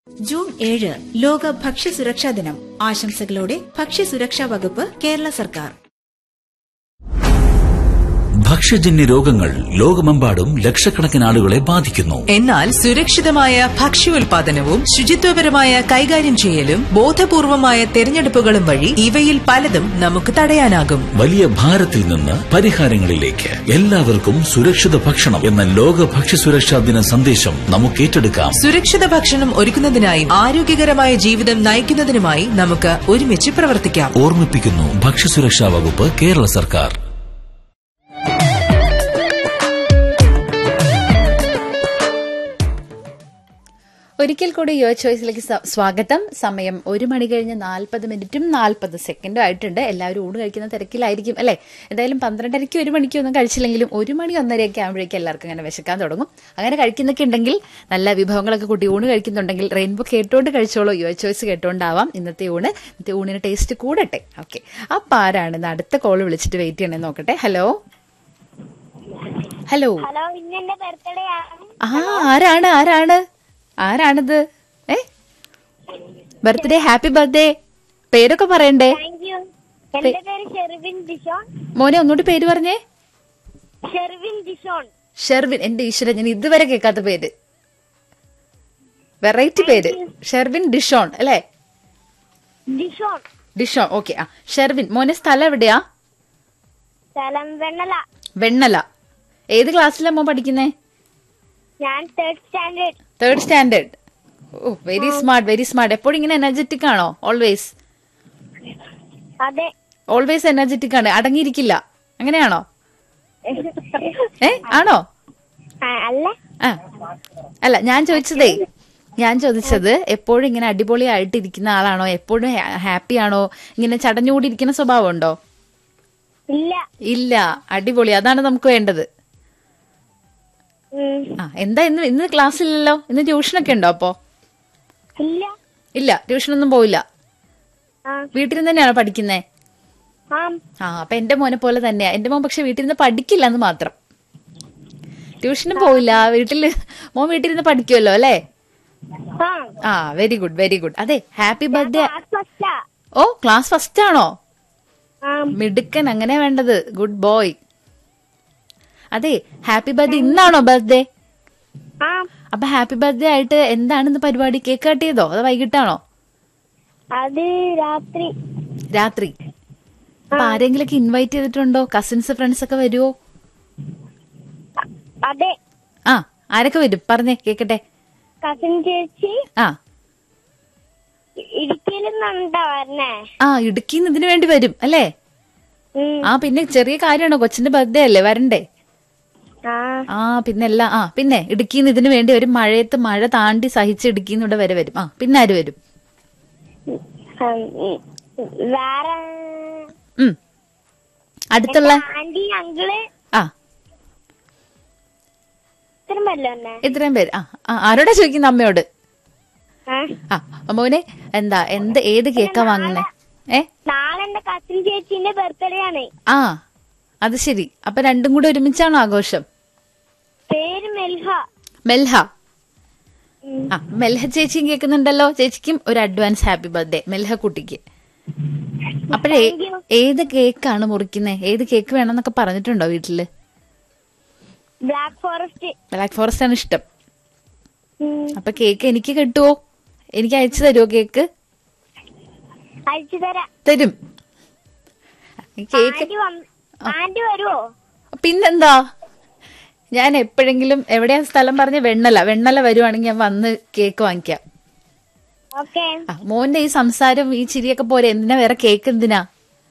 June ഏഴ് ലോക ഭക്ഷ്യസുരക്ഷാ ദിനം ആശംസകളോടെ ഭക്ഷ്യസുരക്ഷാ വകുപ്പ് കേരള സർക്കാർ ഭക്ഷ്യജന്യ രോഗങ്ങൾ ലോകമെമ്പാടും ലക്ഷക്കണക്കിന് ആളുകളെ ബാധിക്കുന്നു എന്നാൽ സുരക്ഷിതമായ ഭക്ഷ്യോൽപാദനവും ശുചിത്വപരമായ കൈകാര്യം ചെയ്യലും ബോധപൂർവമായ തെരഞ്ഞെടുപ്പുകളും വഴി ഇവയിൽ പലതും നമുക്ക് തടയാനാകും വലിയ ഭാരത്തിൽ നിന്ന് പരിഹാരങ്ങളിലേക്ക് എല്ലാവർക്കും സുരക്ഷിത ഭക്ഷണം എന്ന ലോക ഭക്ഷ്യസുരക്ഷാ ദിന സന്ദേശം നമുക്ക് ഏറ്റെടുക്കാം സുരക്ഷിത ഭക്ഷണം ഒരുക്കുന്നതിനായും ആരോഗ്യകരമായ ജീവിതം നയിക്കുന്നതിനുമായി നമുക്ക് ഒരുമിച്ച് പ്രവർത്തിക്കാം ഓർമ്മിപ്പിക്കുന്നു ഭക്ഷ്യസുരക്ഷാ വകുപ്പ് കേരള സർക്കാർ ഒരിക്കൽ കൂടി യുവർ ചോയ്സിലേക്ക് സ- സ്വാഗതം സമയം ഒരു മണി കഴിഞ്ഞ് നാൽപ്പത് മിനിറ്റും നാൽപ്പത് സെക്കൻഡും ആയിട്ടുണ്ട് എല്ലാവരും ഊണ് കഴിക്കുന്ന തിരക്കിലായിരിക്കും അല്ലേ എന്തായാലും പന്ത്രണ്ടരയ്ക്ക് ഒരു മണിക്ക് ഒന്നും കഴിച്ചില്ലെങ്കിലും ഒരു മണി ഒന്നരയൊക്കെ ആകുമ്പോഴേക്കും എല്ലാവർക്കും അങ്ങനെ വിശക്കാൻ തുടങ്ങും അങ്ങനെ കഴിക്കുന്നൊക്കെ ഉണ്ടെങ്കിൽ നല്ല വിഭവങ്ങളൊക്കെ കൂട്ടി ഊണ് കഴിക്കുന്നുണ്ടെങ്കിൽ റെയിൻബോ കേട്ടോണ്ട് കഴിച്ചോളൂ യുവർ ചോയ്സ് കേട്ടോണ്ടാവാം ഇന്നത്തെ ഊണ് ഇന്നത്തെ ഊണിന് ടേസ്റ്റ് കൂടട്ടെ ഓക്കെ അപ്പം ആരാണ് ഇന്ന് അടുത്ത കോൾ വിളിച്ചിട്ട് വെയിറ്റ് ചെയ്യണേ നോക്കട്ടെ ഹലോ ഹലോ ഹലോ ഇന്ന് എന്റെ ബർത്ത്ഡേ ആണ് ആ ആരാണ് ആരാണ് ആരാണിത് ഏ ബർത്ത്ഡേ ഹാപ്പി ബർത്ത്ഡേ പേരൊക്കെ പറയണ്ടേ താങ്ക് യു എന്റെ പേര് ഷെർവിൻ ഡിഷോൺ മോനെ ഒന്നുകൂടി പേര് പറഞ്ഞേ ഷെർവിൻ ഡിഷോൺ ഷെർവിൻ എന്റെ ഈശ്വരൻ ഞാൻ ഇതുവരെ കേൾക്കാത്ത പേര് വെറൈറ്റി പേര് ഷെർവിൻ ഡിഷോൺ അല്ലേ ഡിഷോൺ ഡിഷോൺ ഓക്കെ ആ ഷെർവിൻ മോനെ സ്ഥലം എവിടെയാ സ്ഥലം വെണ്ണല വെണ്ണല ഏത് ക്ലാസ്സിലാ മോൻ പഠിക്കുന്നേ ഞാൻ തേർഡ് സ്റ്റാൻഡേർഡ് തേർഡ് സ്റ്റാൻഡേർഡ് ഓ വെരി സ്മാർട്ട് വെരി സ്മാർട്ട് എപ്പോഴും ഇങ്ങനെ എനർജറ്റിക് ആണോ ഓൾവേസ് അതെ ഓൾവേസ് എനർജറ്റിക് ആണ് അടങ്ങിയിരിക്കില്ല അങ്ങനെയാണോ ഏ ആണോ ആ, അല്ല ആ അല്ല ഞാൻ ചോദിച്ചതേ ഞാൻ ചോദിച്ചത് എപ്പോഴും ഇങ്ങനെ അടിപൊളിയായിട്ട് ഇരിക്കുന്ന ആളാണോ എപ്പോഴും ഹാപ്പി ആണോ ഇങ്ങനെ ചടഞ്ഞുകൂടിയിരിക്കുന്ന സ്വഭാവം ഉണ്ടോ ഇല്ല ഇല്ല അടിപൊളി അതാണ് നമുക്ക് വേണ്ടത് ഉം, ആ എന്താ ഇന്ന് ഇന്ന് ക്ലാസ് ഇല്ലല്ലോ ഇന്ന് ട്യൂഷനൊക്കെ ഉണ്ടോ അപ്പോ ഇല്ല ഇല്ല ട്യൂഷനൊന്നും പോയില്ല ആ വീട്ടിൽ നിന്ന് തന്നെയാണോ പഠിക്കുന്നേ ആ ആ അപ്പൊ എന്റെ മോനെ പോലെ തന്നെയാ എന്റെ മോൻ പക്ഷെ വീട്ടിൽ നിന്ന് പഠിക്കില്ല എന്ന് മാത്രം ട്യൂഷനും പോയില്ല വീട്ടില് മോൻ വീട്ടിൽ നിന്ന് പഠിക്കുമല്ലോ അല്ലേ ആ ആ വെരി ഗുഡ് വെരി ഗുഡ് അതെ ഹാപ്പി ബർത്ത്ഡേ ക്ലാസ് ഫസ്റ്റാ ഓ ക്ലാസ് ഫസ്റ്റ് ആണോ ആ മിടുക്കൻ അങ്ങനെ വേണ്ടത് ഗുഡ് ബോയ് അതെ ഹാപ്പി ബർത്ത്ഡേ ഇന്നാണോ ബർത്ത്ഡേ ആ അപ്പൊ ഹാപ്പി ബർത്ത്ഡേ ആയിട്ട് എന്താണ് ഇന്ന് പരിപാടി കേക്ക് കട്ട് ചെയ്തോ അതോ വൈകിട്ടാണോ അത് രാത്രി രാത്രി അപ്പൊ ആരെങ്കിലൊക്കെ ഇൻവൈറ്റ് ചെയ്തിട്ടുണ്ടോ കസിൻസ് ഫ്രണ്ട്സ് ഒക്കെ വരുവോ അതെ ആ ആരൊക്കെ വരും പറഞ്ഞേ കേക്കട്ടെ കസിൻ ചേച്ചി ആ ഇടുക്കിയിൽ നിന്നുണ്ടാ വരണേ ആ ഇടുക്കിന്ന് ഇതിനു വേണ്ടി വരും അല്ലേ ഉം, ആ പിന്നെ ചെറിയ കാര്യമാണോ കൊച്ചിന്റെ ബർത്ത്ഡേ അല്ലേ വരണ്ടേ ആ ആ പിന്നല്ല ആ പിന്നെ ഇടുക്കിന്ന് ഇതിനു വേണ്ടി വരും മഴയത്ത് മഴ താണ്ടി സഹിച്ച് ഇടുക്കിന്ന് ഇവിടെ വരെ വരും ആ പിന്നെ ആര് വരും ഉം, ഉം. വേറെ ഉം അടുത്തുള്ള ആന്റി അങ്കിള് ആ ഇത്രമല്ലോ എന്നെ ഇത്രയും പേര് ആ ആ, ആരോടാ ചോദിക്കുന്ന അമ്മയോട് ആ ആ മോനെ എന്താ എന്ത് ഏത് കേക്കാ വാങ്ങുന്നേ ഏ നാളെ എന്റെ കസിൻ ചേച്ചിന്റെ ബർത്ത്ഡേ ആണ് ആ അത് ശരി അപ്പൊ രണ്ടും കൂടെ ഒരുമിച്ചാണോ ആഘോഷം പേര് മെൽഹ മെൽഹ ആ മെൽഹ ചേച്ചിയും കേൾക്കുന്നുണ്ടല്ലോ ചേച്ചിക്കും ഒരു അഡ്വാൻസ് ഹാപ്പി ബർത്ത്ഡേ മെൽഹ കുട്ടിക്ക് അപ്പോഴേ Thank you. ഏത് കേക്കാണ് മുറിക്കുന്നത് ഏത് കേക്ക് വേണമെന്നൊക്കെ പറഞ്ഞിട്ടുണ്ടോ വീട്ടില് ബ്ലാക്ക് ഫോറസ്റ്റ് ബ്ലാക്ക് ഫോറസ്റ്റ് ആണ് ഇഷ്ടം അപ്പൊ കേക്ക് എനിക്ക് കിട്ടുവോ എനിക്ക് അയച്ചു തരുമോ കേക്ക് അയച്ചു തരാം തരും ഈ കേക്ക് ആന്റി വന്ന് ആന്റി വരുവോ പിന്നെന്താ ഞാൻ എപ്പോഴെങ്കിലും എവിടെയാ സ്ഥലം പറഞ്ഞ വെണ്ണല വെണ്ണല വരുവാണെങ്കിൽ ഞാൻ വന്ന് കേക്ക് വാങ്ങിക്കാം ഓക്കെ ആ, മോന്റെ ഈ സംസാരം ഈ ചിരിയൊക്കെ പോരെ എന്തിനാ വേറെ കേക്ക് എന്തിനാ